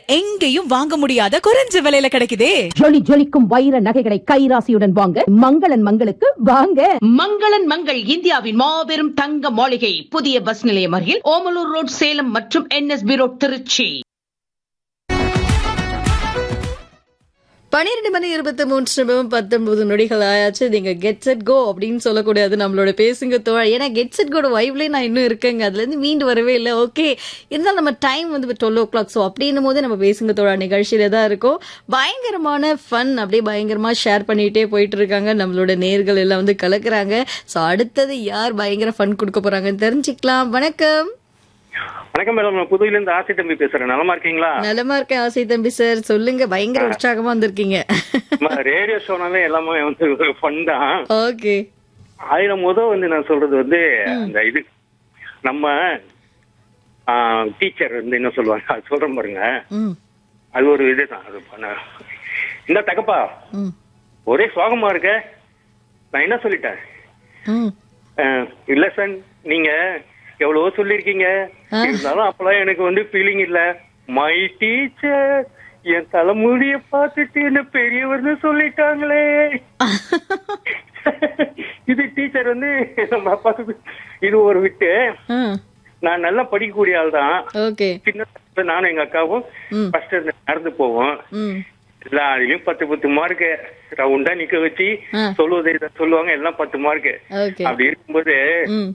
எங்கேயும் வாங்க முடியாத குறைஞ்ச விலையில கிடைக்குதே ஜொலி ஜொலிக்கும் வைர நகைகளை கைராசியுடன் வாங்க மங்களன் மங்களுக்கு வாங்க மங்களன் மங்கள் இந்தியாவின் மாபெரும் தங்க மாளிகை புதிய பஸ் நிலையம் அருகில் ஓமலூர் ரோட் சேலம் மற்றும் என்எஸ்பி ரோட் திருச்சி பன்னிரெண்டு மணி இருபத்தி மூன்று நிமிடம் பத்தொன்பது நொடிகள் ஆயாச்சு நீங்க கெட் செட் கோ அப்படின்னு சொல்லக்கூடாது நம்மளோட பேசுங்க தோழ ஏன்னா கெட் செட் கோட வைவ்லேயே நான் இன்னும் இருக்கேங்க அதுல இருந்து மீண்டு வரவே இல்லை ஓகே இருந்தாலும் நம்ம டைம் வந்து டுவெல் ஓ கிளாக் ஸோ அப்படின்னும் போது நம்ம பேசுங்க தோழா நிகழ்ச்சியில தான் இருக்கோம் பயங்கரமான ஃபன் அப்படியே பயங்கரமா ஷேர் பண்ணிட்டே போயிட்டு இருக்காங்க நம்மளோட நேர்கள் எல்லாம் வந்து கலக்குறாங்க ஸோ அடுத்தது யார் பயங்கர ஃபன் கொடுக்க போறாங்கன்னு தெரிஞ்சுக்கலாம் வணக்கம் வணக்கம் மேடம் நான் புதுவையில இருந்து ஆசை தம்பி பேசுறேன் நலமா இருக்கீங்களா நலமா இருக்கேன் ஆசை தம்பி சார் சொல்லுங்க பயங்கர உற்சாகமா வந்திருக்கீங்க ரேடியோ ஷோனாலே எல்லாமே வந்து ஒரு ஃபன் தான் ஓகே அதுல முத வந்து நான் சொல்றது வந்து அந்த இது நம்ம டீச்சர் வந்து என்ன சொல்லுவாங்க அது சொல்றேன் பாருங்க ம் அது ஒரு இதுதான் அது பண்ண இந்த தகப்பா ம் ஒரே சோகமா இருக்க நான் என்ன சொல்லிட்டேன் ம் அஹ், இல்ல சார் நீங்க எவ்வளவோ சொல்லிருக்கீங்க ஆ. இருந்தாலும் அப்பெல்லாம் எனக்கு வந்து ஃபீலிங் இல்ல மை டீச்சர் என் தலைமுடிய பார்த்துட்டு என்ன பெரியவர்னு சொல்லிட்டாங்களே இது டீச்சர் வந்து நம்ம அப்பாவுக்கு இது ஒரு விட்டு ஆ நான் நல்லா படிக்கக்கூடிய ஆள் தான் ஓகே சின்ன வயசுல நானும் எங்க அக்காவும் ம். ஃபர்ஸ்ட் நடந்து போவோம் ம் எல்லாரையும் பத்து பத்து மார்க் ரவுண்டா நிக்க வச்சு ஆ. சொல்லுவதை இதை சொல்லுவாங்க எல்லாம் பத்து மார்க் ஓகே அப்படி இருக்கும்போது ம்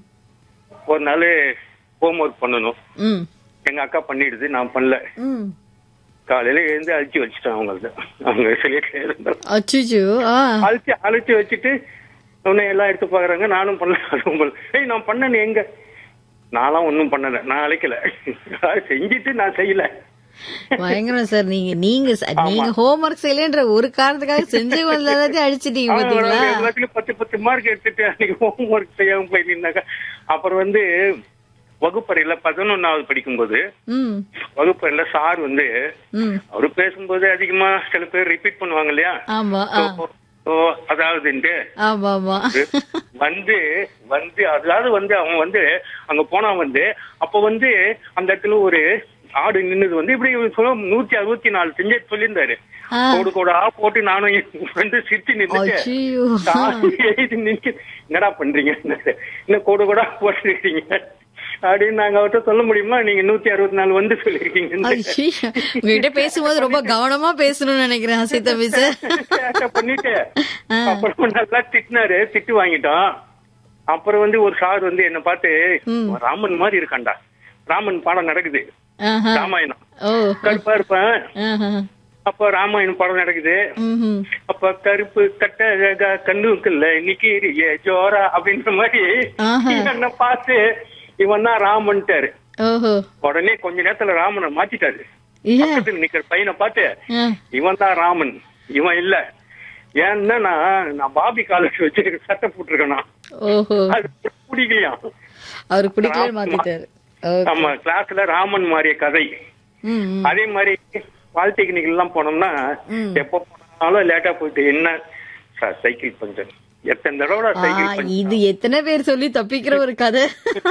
ஒரு நாள் ஹோம் ஒர்க் பண்ணணும் ம் எங்க அக்கா பண்ணிடுது நான் பண்ணல ம் காலையில எழுந்து அழிச்சு வச்சுட்டேன் அவங்கள்ட்ட அவங்க சொல்லிட்டு இருந்தாங்க அச்சுச்சோ ஆ அழிச்சு அழிச்சு வச்சுட்டு உன்னை எல்லாம் எடுத்து பாக்குறாங்க நானும் பண்ணல அதுவும் பண்ணல ஏய் நான் பண்ணேன் எங்க நான்லாம் ஒண்ணும் பண்ணல நான் அழைக்கல செஞ்சுட்டு நான் செய்யல பயங்கரம் சார் நீங்க நீங்க ச- நீங்க ஹோம்ஒர்க் செய்யலன்ற ஒரு காரணத்துக்காக செஞ்சு வந்த எல்லாத்தையும் அழிச்சிட்டீங்க அவங்க பாத்தீங்களா வந்து எல்லாத்துலயும் பத்து பத்து மார்க் எடுத்துட்டு அன்னைக்கு ஹோம் ஒர்க் செய்யாம போயிருந்தாங்க அப்புறம் வந்து வகுப்பறையில பதினொன்னாவது படிக்கும்போது ம் வகுப்பறையில சார் வந்து ம் அவரு பேசும்போது அதிகமா சில பேர் ரிப்பீட் பண்ணுவாங்க இல்லையா ஆமா ஆ ஓ அதாவதுன்ட்டு ஆமா ஆமா வந்து வந்து அதாவது வந்து அவன் வந்து அங்க போனா வந்து அப்ப வந்து அந்த இடத்துல ஒரு ஆடு நின்னது வந்து இப்படி சொல்ல நூத்தி அறுபத்தி நாலு செஞ்சு சொல்லியிருந்தாரு ஆ. கோடு கோடா போட்டு நானும் வந்து சிரிச்சு நின்னுட்டு அச்சியோ. சாமி எழுதி நிக்க என்னடா பண்றீங்க இன்னும் கோடு கோடா போட்டுருக்கீங்க அப்படின்னு நாங்க அவர்கிட்ட சொல்ல முடியுமா நீங்க நூத்தி அறுபத்தி நாலு வந்து சொல்லிருக்கீங்க ஐயோ. உங்ககிட்ட பேசும்போது ரொம்ப கவனமா பேசணும்னு நினைக்கிறேன் ஹசி தம்பி சார் சேட்டை பண்ணிட்டு அப்புறம் நல்லா திட்டினாரு திட்டு வாங்கிட்டோம் அப்புறம் வந்து ஒரு சார் வந்து என்ன பார்த்து ராமன் மாதிரி இருக்கான்டா ராமன் பாடம் நடக்குது ஆஹா. ராமாயணம் ஓ கருப்பா இருப்பேன் ஆஹா. அப்ப ராமாயணம் படம் நடக்குது ம்ஹும். அப்ப கருப்பு கட்ட அழகா கண்ணுக்குள்ள இன்னைக்கு ஜோரா அப்படின்ற மாதிரி ஆஹா. என்ன பார்த்து இவன் தான் ராமன்ட்டாரு ஓஹோ உடனே கொஞ்ச நேரத்துல ராமனை மாத்திட்டாரு ஏன் பக்கத்துல நிக்கிற பையனை பார்த்து ஆ. இவன் தான் ராமன் இவன் இல்ல ஏன்னா நான் நான் பாபி காலேஜ் வச்சு சட்டை போட்டிருக்கேன் நான். ஓஹோ அது பிடிக்கலையா அவருக்கு பிடிக்கல மாத்திட்டாரு ஓகே நம்ம கிளாஸ்ல ராமன் மாறிய கதை ம் ம். அதே மாதிரி பாலிடெக்னிக் எல்லாம் போனோம்னா எப்ப போனாலும் லேட்டா போயிட்டு என்ன சார் சைக்கிள் பஞ்சர் எத்தனை தடவை ஆ, சைக்கிள் பஞ்சர் இது எத்தனை பேர் சொல்லி தப்பிக்கிற ஒரு கதை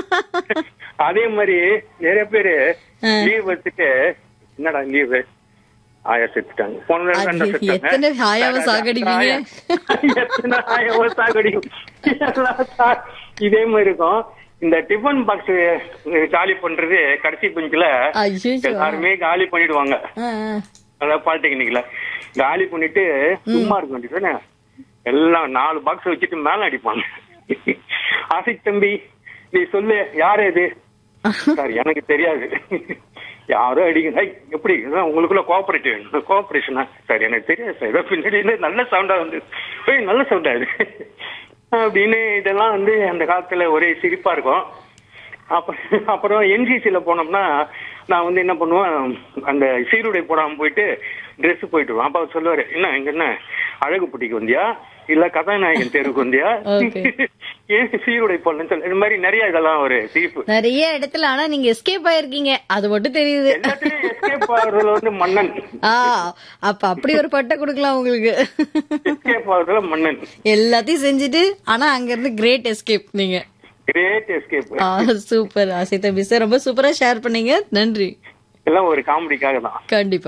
அதே மாதிரி நிறைய பேரு ஆ. லீவ் வச்சுட்டு என்னடா லீவு ஆயா செத்துட்டாங்க போன தடவை அது கண்டா செத்தாங்க. எத்தனை ஆயாவை சாகடிப்பீங்க? எத்தனை ஆயாவை சாகடிக்கும் எல்லாம் சா- இதே மாதிரி இருக்கும் இந்த டிஃபன் பாக்ஸ் காலி பண்றது கடைசி பெஞ்சில ஐயோ எல்லாருமே காலி பண்ணிடுவாங்க ஆ, ஆ. அதாவது பாலிடெக்னிக்ல காலி பண்ணிட்டு சும்மா இருக்க வேண்டியதுதானே எல்லாம் நாலு பாக்ஸ் வச்சுட்டு மேல அடிப்பாங்க ஆசை தம்பி நீ சொல்லு யாரு இது சார் எனக்கு தெரியாது யாரோ அடிக்க "ஐய், எப்படி இதான் உங்களுக்குள்ள கோஆபரேட்டிவ் கோஆபரேஷனா சார் எனக்கு தெரியாது சார் ஏதோ பின்னாடி இருந்து நல்ல சவுண்டா வந்து ஏய் நல்ல சவுண்டா இது அப்படின்னு இதெல்லாம் வந்து அந்த காலத்துல ஒரே சிரிப்பா இருக்கும் அப்புறம் அப்புறம் என்சிசில போனோம்னா நான் வந்து என்ன பண்ணுவேன் அந்த சீருடை போடாம போயிட்டு Dress போயிட்டு வருவேன் அப்பா அவர் சொல்லுவாரு என்ன இங்க என்ன அழகுப்பட்டிக்கு வந்தியா இல்ல கதாநாயகன் தெருவுக்கு வந்தியா Okay. ஏன் சீருடை போடலன்னு சொல்லி இந்த மாதிரி நிறைய இதெல்லாம் ஒரு சிரிப்பு நிறைய இடத்துல ஆனா நீங்க எஸ்கேப் ஆயிருக்கீங்க அது மட்டும் தெரியுது எல்லாத்துலயும் எஸ்கேப் ஆகுறதுல வந்து மன்னன் ஆ அப்ப அப்படி ஒரு பட்டை கொடுக்கலாம் உங்களுக்கு எஸ்கேப் ஆகுறதுல மன்னன் எல்லாத்தையும் செஞ்சுட்டு ஆனா அங்க இருந்து கிரேட் எஸ்கேப் நீங்க great escape super Asitha miss ரொம்ப சூப்பரா ஷேர் பண்ணீங்க நன்றி எல்லாம் ஒரு காமெடிக்காக தான் கண்டிப்பா